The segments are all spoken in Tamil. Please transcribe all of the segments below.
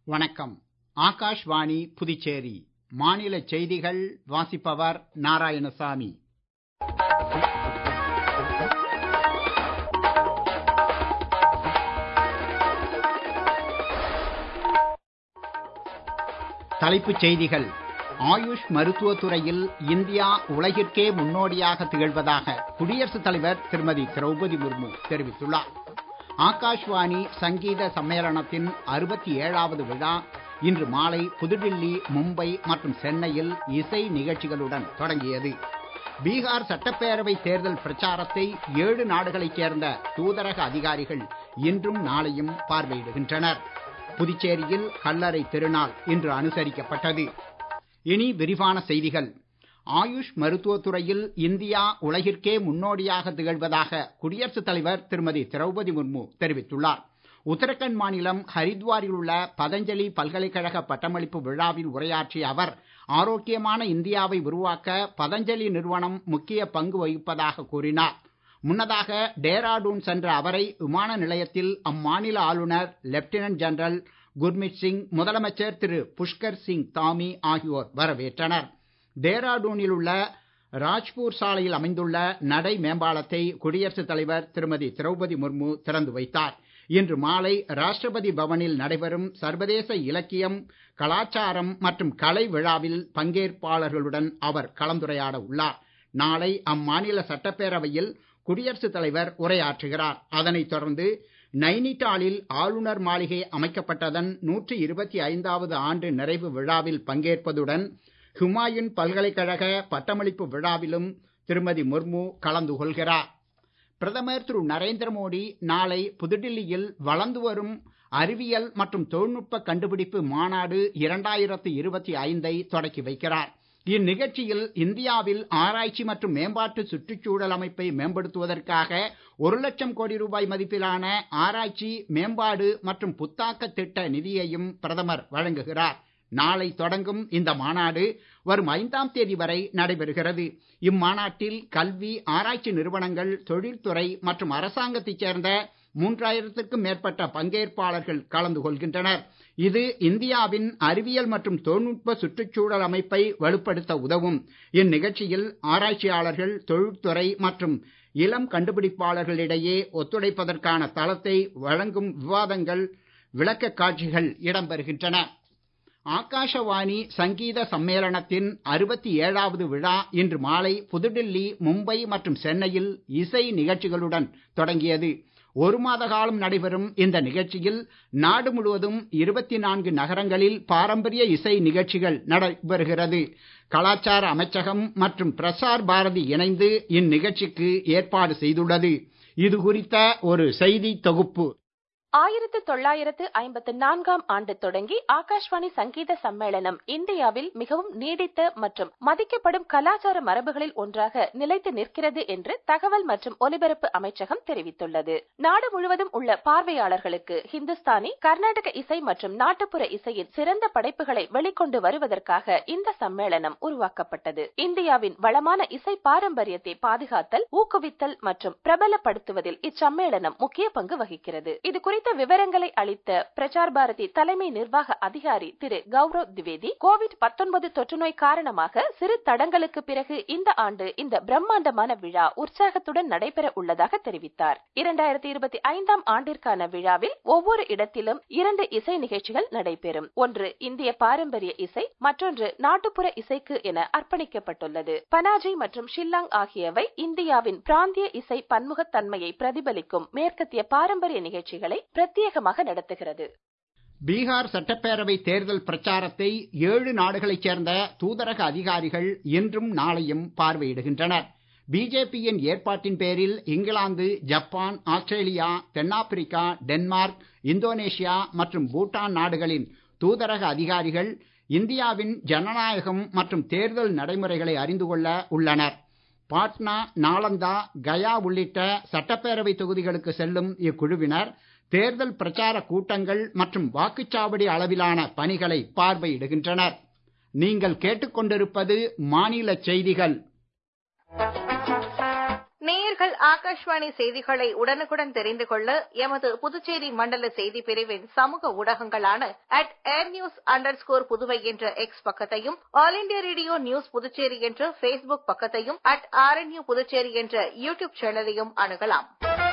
வணக்கம் ஆகாஷ்வாணி புதுச்சேரி மாநில செய்திகள் வாசிப்பவர் நாராயணசாமி தலைப்புச் செய்திகள் ஆயுஷ் மருத்துவத் துறையில் இந்தியா உலகிற்கே முன்னோடியாக திகழ்வதாக குடியரசுத் தலைவர் திருமதி திரௌபதி முர்மு தெரிவித்துள்ளார் ஆகாஷ்வாணி சங்கீத சம்மேளனத்தின் அறுபத்தி ஏழாவது விழா இன்று மாலை புதுடில்லி மும்பை மற்றும் சென்னையில் இசை நிகழ்ச்சிகளுடன் தொடங்கியது பீகார் சட்டப்பேரவை தேர்தல் பிரச்சாரத்தை ஏழு நாடுகளைச் சேர்ந்த தூதரக அதிகாரிகள் இன்றும் நாளையும் பார்வையிடுகின்றனர் புதுச்சேரியில் கல்லறை திருநாள் இன்று அனுசரிக்கப்பட்டது இனி விரிவான செய்திகள் ஆயுஷ் மருத்துவத் துறையில் இந்தியா உலகிற்கே முன்னோடியாக திகழ்வதாக குடியரசுத் தலைவர் திருமதி திரௌபதி முர்மு தெரிவித்துள்ளார் உத்தராகண்ட் மாநிலம் ஹரித்வாரில் உள்ள பதஞ்சலி பல்கலைக்கழக பட்டமளிப்பு விழாவில் உரையாற்றிய அவர் ஆரோக்கியமான இந்தியாவை உருவாக்க பதஞ்சலி நிறுவனம் முக்கிய பங்கு வகிப்பதாக கூறினார் முன்னதாக டேராடூன் சென்ற அவரை விமான நிலையத்தில் அம்மாநில ஆளுநர் லெப்டினன்ட் ஜெனரல் குர்மித் சிங் முதலமைச்சர் திரு புஷ்கர் சிங் தாமி ஆகியோர் வரவேற்றனர் டேராடூனில் உள்ள ராஜ்பூர் சாலையில் அமைந்துள்ள நடை மேம்பாலத்தை குடியரசுத் தலைவர் திருமதி திரௌபதி முர்மு திறந்து வைத்தார் இன்று மாலை ராஷ்டிரபதி பவனில் நடைபெறும் சர்வதேச இலக்கியம் கலாச்சாரம் மற்றும் கலை விழாவில் பங்கேற்பாளர்களுடன் அவர் கலந்துரையாட உள்ளார் நாளை அம்மாநில சட்டப்பேரவையில் குடியரசுத் தலைவர் உரையாற்றுகிறார் அதனைத் தொடர்ந்து நைனிடாலில் ஆளுநர் மாளிகை அமைக்கப்பட்டதன் நூற்றி இருபத்தி ஐந்தாவது ஆண்டு நிறைவு விழாவில் பங்கேற்பதுடன் ஹுமாயூன் பல்கலைக்கழக பட்டமளிப்பு விழாவிலும் திருமதி முர்மு கலந்து கொள்கிறார் பிரதமர் திரு நரேந்திர மோடி நாளை புதுடில்லியில் வளர்ந்து வரும் அறிவியல் மற்றும் தொழில்நுட்ப கண்டுபிடிப்பு மாநாடு இரண்டாயிரத்து இருபத்தி ஐந்தை தொடக்கி வைக்கிறார் இந்நிகழ்ச்சியில் இந்தியாவில் ஆராய்ச்சி மற்றும் மேம்பாட்டு சுற்றுச்சூழல் அமைப்பை மேம்படுத்துவதற்காக ஒரு லட்சம் கோடி ரூபாய் மதிப்பிலான ஆராய்ச்சி மேம்பாடு மற்றும் புத்தாக்க திட்ட நிதியையும் பிரதமர் வழங்குகிறார் நாளை தொடங்கும் இந்த மாநாடு வரும் ஐந்தாம் தேதி வரை நடைபெறுகிறது இம்மாநாட்டில் கல்வி ஆராய்ச்சி நிறுவனங்கள் தொழில்துறை மற்றும் அரசாங்கத்தைச் சேர்ந்த மூன்றாயிரத்திற்கும் மேற்பட்ட பங்கேற்பாளர்கள் கலந்து கொள்கின்றனர் இது இந்தியாவின் அறிவியல் மற்றும் தொழில்நுட்ப சுற்றுச்சூழல் அமைப்பை வலுப்படுத்த உதவும் இந்நிகழ்ச்சியில் ஆராய்ச்சியாளர்கள் தொழில்துறை மற்றும் இளம் கண்டுபிடிப்பாளர்களிடையே ஒத்துழைப்பதற்கான தளத்தை வழங்கும் விவாதங்கள் விளக்க காட்சிகள் இடம்பெறுகின்றன ஆகாஷவாணி சங்கீத சம்மேளனத்தின் அறுபத்தி ஏழாவது விழா இன்று மாலை புதுடில்லி மும்பை மற்றும் சென்னையில் இசை நிகழ்ச்சிகளுடன் தொடங்கியது ஒரு மாத காலம் நடைபெறும் இந்த நிகழ்ச்சியில் நாடு முழுவதும் இருபத்தி நான்கு நகரங்களில் பாரம்பரிய இசை நிகழ்ச்சிகள் நடைபெறுகிறது கலாச்சார அமைச்சகம் மற்றும் பிரசார் பாரதி இணைந்து இந்நிகழ்ச்சிக்கு ஏற்பாடு செய்துள்ளது இது குறித்த ஒரு செய்தி தொகுப்பு ஆயிரத்து தொள்ளாயிரத்து ஐம்பத்து நான்காம் ஆண்டு தொடங்கி ஆகாஷ்வாணி சங்கீத சம்மேளனம் இந்தியாவில் மிகவும் நீடித்த மற்றும் மதிக்கப்படும் கலாச்சார மரபுகளில் ஒன்றாக நிலைத்து நிற்கிறது என்று தகவல் மற்றும் ஒலிபரப்பு அமைச்சகம் தெரிவித்துள்ளது நாடு முழுவதும் உள்ள பார்வையாளர்களுக்கு ஹிந்துஸ்தானி கர்நாடக இசை மற்றும் நாட்டுப்புற இசையின் சிறந்த படைப்புகளை வெளிக்கொண்டு வருவதற்காக இந்த சம்மேளனம் உருவாக்கப்பட்டது இந்தியாவின் வளமான இசை பாரம்பரியத்தை பாதுகாத்தல் ஊக்குவித்தல் மற்றும் பிரபலப்படுத்துவதில் இச்சம்மேளனம் முக்கிய பங்கு வகிக்கிறது இது குறித்த விவரங்களை அளித்த பிரசார் பாரதி தலைமை நிர்வாக அதிகாரி திரு கௌரவ் திவேதி கோவிட் பத்தொன்பது தொற்றுநோய் காரணமாக சிறு தடங்களுக்கு பிறகு இந்த ஆண்டு இந்த பிரம்மாண்டமான விழா உற்சாகத்துடன் நடைபெற உள்ளதாக தெரிவித்தார் இரண்டாயிரத்தி இருபத்தி ஐந்தாம் ஆண்டிற்கான விழாவில் ஒவ்வொரு இடத்திலும் இரண்டு இசை நிகழ்ச்சிகள் நடைபெறும் ஒன்று இந்திய பாரம்பரிய இசை மற்றொன்று நாட்டுப்புற இசைக்கு என அர்ப்பணிக்கப்பட்டுள்ளது பனாஜி மற்றும் ஷில்லாங் ஆகியவை இந்தியாவின் பிராந்திய இசை பன்முகத்தன்மையை பிரதிபலிக்கும் மேற்கத்திய பாரம்பரிய நிகழ்ச்சிகளை பிரத்யேகமாக நடத்துகிறது பீகார் சட்டப்பேரவை தேர்தல் பிரச்சாரத்தை ஏழு நாடுகளைச் சேர்ந்த தூதரக அதிகாரிகள் இன்றும் நாளையும் பார்வையிடுகின்றனர் பிஜேபியின் ஏற்பாட்டின் பேரில் இங்கிலாந்து ஜப்பான் ஆஸ்திரேலியா தென்னாப்பிரிக்கா டென்மார்க் இந்தோனேஷியா மற்றும் பூட்டான் நாடுகளின் தூதரக அதிகாரிகள் இந்தியாவின் ஜனநாயகம் மற்றும் தேர்தல் நடைமுறைகளை அறிந்து கொள்ள உள்ளனர் பாட்னா நாலந்தா கயா உள்ளிட்ட சட்டப்பேரவை தொகுதிகளுக்கு செல்லும் இக்குழுவினர் தேர்தல் பிரச்சார கூட்டங்கள் மற்றும் வாக்குச்சாவடி அளவிலான பணிகளை பார்வையிடுகின்றனர் நீங்கள் கேட்டுக்கொண்டிருப்பது மாநில செய்திகள் நேயர்கள் ஆகாஷ்வாணி செய்திகளை உடனுக்குடன் தெரிந்து கொள்ள எமது புதுச்சேரி மண்டல செய்தி பிரிவின் சமூக ஊடகங்களான at air news under score Puduvai என்ற எக்ஸ் பக்கத்தையும் all India radio news Puducherry என்ற பேஸ்புக் பக்கத்தையும் அட் ஆர்என்யூ புதுச்சேரி என்ற யூடியூப் சேனலையும் அணுகலாம்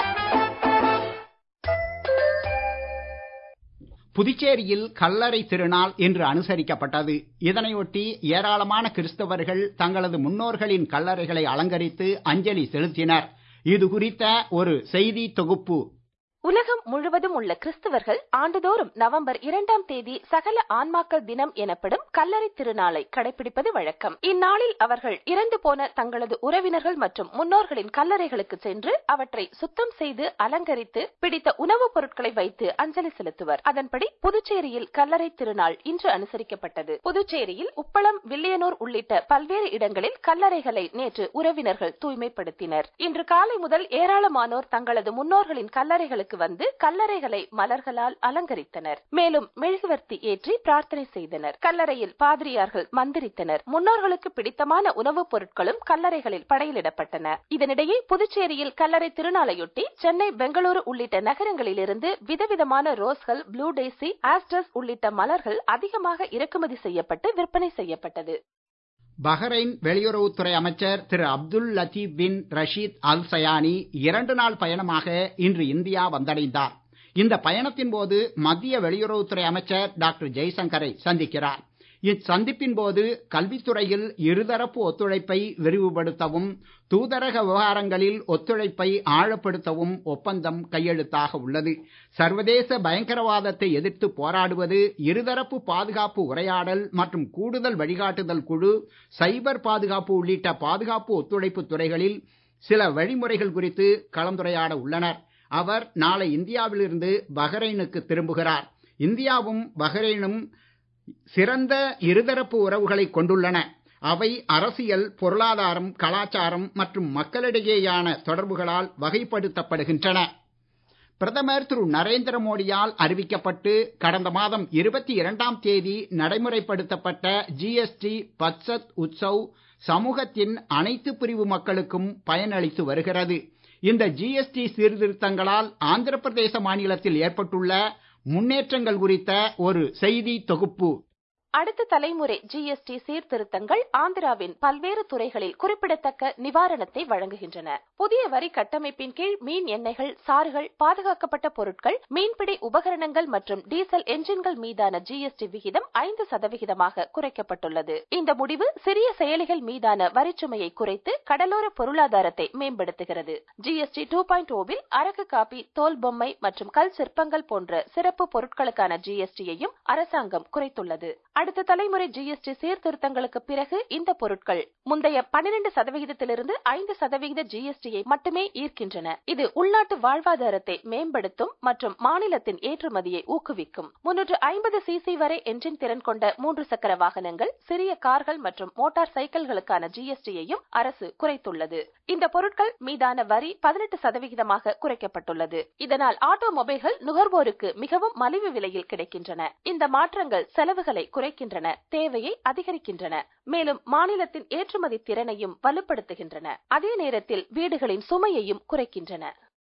புதுச்சேரியில் கல்லறை திருநாள் இன்று அனுசரிக்கப்பட்டது இதனையொட்டி ஏராளமான கிறிஸ்தவர்கள் தங்களது முன்னோர்களின் கல்லறைகளை அலங்கரித்து அஞ்சலி செலுத்தினர் இது குறித்த ஒரு செய்தி தொகுப்பு உலகம் முழுவதும் உள்ள கிறிஸ்தவர்கள் ஆண்டுதோறும் நவம்பர் இரண்டாம் தேதி சகல ஆன்மாக்கள் தினம் எனப்படும் கல்லறை திருநாளை கடைபிடிப்பது வழக்கம் இந்நாளில் அவர்கள் இறந்து போன தங்களது உறவினர்கள் மற்றும் முன்னோர்களின் கல்லறைகளுக்கு சென்று அவற்றை சுத்தம் செய்து அலங்கரித்து பிடித்த உணவுப் பொருட்களை வைத்து அஞ்சலி செலுத்துவர் அதன்படி புதுச்சேரியில் கல்லறை திருநாள் இன்று அனுசரிக்கப்பட்டது புதுச்சேரியில் உப்பளம் வில்லியனூர் உள்ளிட்ட பல்வேறு இடங்களில் கல்லறைகளை நேற்று உறவினர்கள் தூய்மைப்படுத்தினர் இன்று காலை முதல் ஏராளமானோர் தங்களது முன்னோர்களின் கல்லறைகளுக்கு வந்து கல்லறைகளை மலர்களால் அலங்கரித்தனர் மேலும் மெழுகுவர்த்தி ஏற்றி பிரார்த்தனை செய்தனர் கல்லறையில் பாதிரியார்கள் மந்திரித்தனர் முன்னோர்களுக்கு பிடித்தமான உணவுப் பொருட்களும் கல்லறைகளில் படையிலிடப்பட்டன இதனிடையே புதுச்சேரியில் கல்லறை திருநாளையொட்டி சென்னை பெங்களூரு உள்ளிட்ட நகரங்களிலிருந்து விதவிதமான ரோஸ்கள் ப்ளூ டேசி ஆஸ்டர்ஸ் உள்ளிட்ட மலர்கள் அதிகமாக இறக்குமதி செய்யப்பட்டு விற்பனை செய்யப்பட்டது பஹ்ரைன் வெளியுறவுத்துறை அமைச்சர் திரு அப்துல் லத்தீப் பின் ரஷீத் அல் சயானி இரண்டு நாள் பயணமாக இன்று இந்தியா வந்தடைந்தார் இந்த பயணத்தின் போது மத்திய வெளியுறவுத்துறை அமைச்சர் டாக்டர் ஜெய்சங்கரை சந்திக்கிறார் இச்சந்திப்பின் போது கல்வித்துறையில் இருதரப்பு ஒத்துழைப்பை விரிவுபடுத்தவும் தூதரக விவகாரங்களில் ஒத்துழைப்பை ஆழப்படுத்தவும் ஒப்பந்தம் கையெழுத்தாக உள்ளது சர்வதேச பயங்கரவாதத்தை எதிர்த்து போராடுவது இருதரப்பு பாதுகாப்பு உரையாடல் மற்றும் கூடுதல் வழிகாட்டுதல் குழு சைபர் பாதுகாப்பு உள்ளிட்ட பாதுகாப்பு ஒத்துழைப்பு துறைகளில் சில வழிமுறைகள் குறித்து கலந்துரையாட உள்ளனர் அவர் நாளை இந்தியாவிலிருந்து பஹ்ரைனுக்கு திரும்புகிறார் இந்தியாவும் பஹ்ரைனும் சிறந்த இருதரப்பு உறவுகளை கொண்டுள்ளன அவை அரசியல் பொருளாதாரம் கலாச்சாரம் மற்றும் மக்களிடையேயான தொடர்புகளால் வகைப்படுத்தப்படுகின்றன பிரதமர் திரு நரேந்திர மோடியால் அறிவிக்கப்பட்டு கடந்த மாதம் இருபத்தி இரண்டாம் தேதி நடைமுறைப்படுத்தப்பட்ட ஜிஎஸ்டி பத்சத் உத்சவ் சமூகத்தின் அனைத்து பிரிவு மக்களுக்கும் பயனளித்து வருகிறது இந்த ஜிஎஸ்டி சீர்திருத்தங்களால் ஆந்திர பிரதேச மாநிலத்தில் ஏற்பட்டுள்ள முன்னேற்றங்கள் குறித்த ஒரு செய்தி தொகுப்பு அடுத்த தலைமுறை ஜிஎஸ்டி சீர்திருத்தங்கள் ஆந்திராவின் பல்வேறு துறைகளில் குறிப்பிடத்தக்க நிவாரணத்தை வழங்குகின்றன புதிய வரி கட்டமைப்பின் கீழ் மீன் எண்ணெய்கள் சாறுகள் பாதுகாக்கப்பட்ட பொருட்கள் மீன்பிடி உபகரணங்கள் மற்றும் டீசல் என்ஜின்கள் மீதான ஜிஎஸ்டி விகிதம் ஐந்து சதவிகிதமாக குறைக்கப்பட்டுள்ளது இந்த முடிவு சிறிய செயலிகள் மீதான வரிச்சுமையை குறைத்து கடலோர பொருளாதாரத்தை மேம்படுத்துகிறது ஜிஎஸ்டி டூ பாயிண்ட் ஓவில் அரக்கு காப்பி தோல் பொம்மை மற்றும் கல் சிற்பங்கள் போன்ற சிறப்பு பொருட்களுக்கான ஜிஎஸ்டியையும் அரசாங்கம் குறைத்துள்ளது அடுத்த தலைமுறை ஜிஎஸ்டி சீர்திருத்தங்களுக்கு பிறகு இந்த பொருட்கள் முந்தைய பன்னிரண்டு சதவிகிதத்திலிருந்து ஐந்து சதவிகித ஜிஎஸ்டியை மட்டுமே ஈர்க்கின்றன இது உள்நாட்டு வாழ்வாதாரத்தை மேம்படுத்தும் மற்றும் மாநிலத்தின் ஏற்றுமதியை ஊக்குவிக்கும் முன்னூற்று ஐம்பது சிசி வரை என்ஜின் திறன் கொண்ட மூன்று சக்கர வாகனங்கள் சிறிய கார்கள் மற்றும் மோட்டார் சைக்கிள்களுக்கான ஜிஎஸ்டியையும் அரசு குறைத்துள்ளது இந்த பொருட்கள் மீதான வரி பதினெட்டு சதவிகிதமாக குறைக்கப்பட்டுள்ளது இதனால் ஆட்டோமொபைல்கள் நுகர்வோருக்கு மிகவும் மலிவு விலையில் கிடைக்கின்றன இந்த மாற்றங்கள் செலவுகளை குறைக்கின்றன தேவையை அதிகரிக்கின்றன மேலும் மாநிலத்தின் ஏற்றுமதி திறனையும் வலுப்படுத்துகின்றன அதே நேரத்தில் வீடுகளின் சுமையையும் குறைக்கின்றன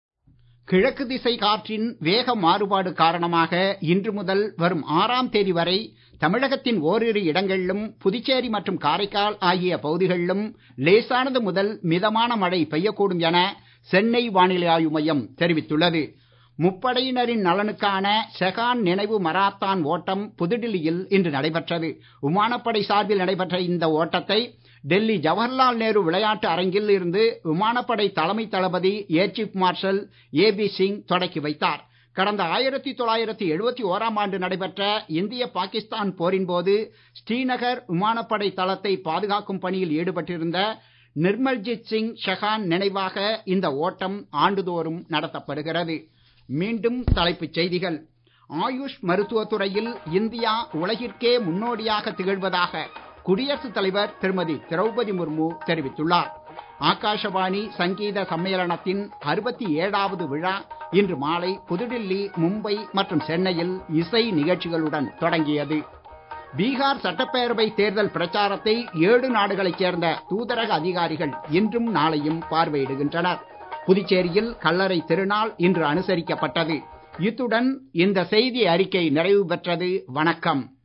கிழக்கு திசை காற்றின் வேக மாறுபாடு காரணமாக இன்று முதல் வரும் ஆறாம் தேதி வரை தமிழகத்தின் ஓரிரு இடங்களிலும் புதுச்சேரி மற்றும் காரைக்கால் ஆகிய பகுதிகளிலும் லேசானது முதல் மிதமான மழை பெய்யக்கூடும் என சென்னை வானிலை ஆய்வு மையம் தெரிவித்துள்ளது முப்படையினரின் நலனுக்கான செகான் நினைவு மராத்தான் ஓட்டம் புதுடில்லியில் இன்று நடைபெற்றது விமானப்படை சார்பில் நடைபெற்ற இந்த ஓட்டத்தை டெல்லி ஜவஹர்லால் நேரு விளையாட்டு அரங்கில் இருந்து விமானப்படை தலைமை தளபதி air chief marshal A P Singh தொடக்கி வைத்தார் கடந்த ஆயிரத்தி தொள்ளாயிரத்தி எழுபத்தி ஓராம் ஆண்டு நடைபெற்ற இந்திய பாகிஸ்தான் போரின் போது ஸ்ரீநகர் விமானப்படை தளத்தை பாதுகாக்கும் பணியில் ஈடுபட்டிருந்த நிர்மல்ஜித் சிங் ஷெகான் நினைவாக இந்த ஓட்டம் ஆண்டுதோறும் நடத்தப்படுகிறது மீண்டும் தலைப்புச் செய்திகள் ஆயுஷ் மருத்துவத் துறையில் இந்தியா உலகிற்கே முன்னோடியாக திகழ்வதாக குடியரசுத் தலைவர் திருமதி திரௌபதி முர்மு தெரிவித்துள்ளார் ஆகாஷவாணி சங்கீத சம்மேளனத்தின் அறுபத்தி ஏழாவது விழா இன்று மாலை புதுடில்லி மும்பை மற்றும் சென்னையில் இசை நிகழ்ச்சிகளுடன் தொடங்கியது பீகார் சட்டப்பேரவை தேர்தல் பிரச்சாரத்தை ஏழு நாடுகளைச் சேர்ந்த தூதரக அதிகாரிகள் இன்றும் நாளையும் பார்வையிடுகின்றனர் புதுச்சேரியில் கல்லறை திருநாள் இன்று அனுசரிக்கப்பட்டது இத்துடன் இந்த செய்தி அறிக்கை நிறைவு பெற்றது வணக்கம்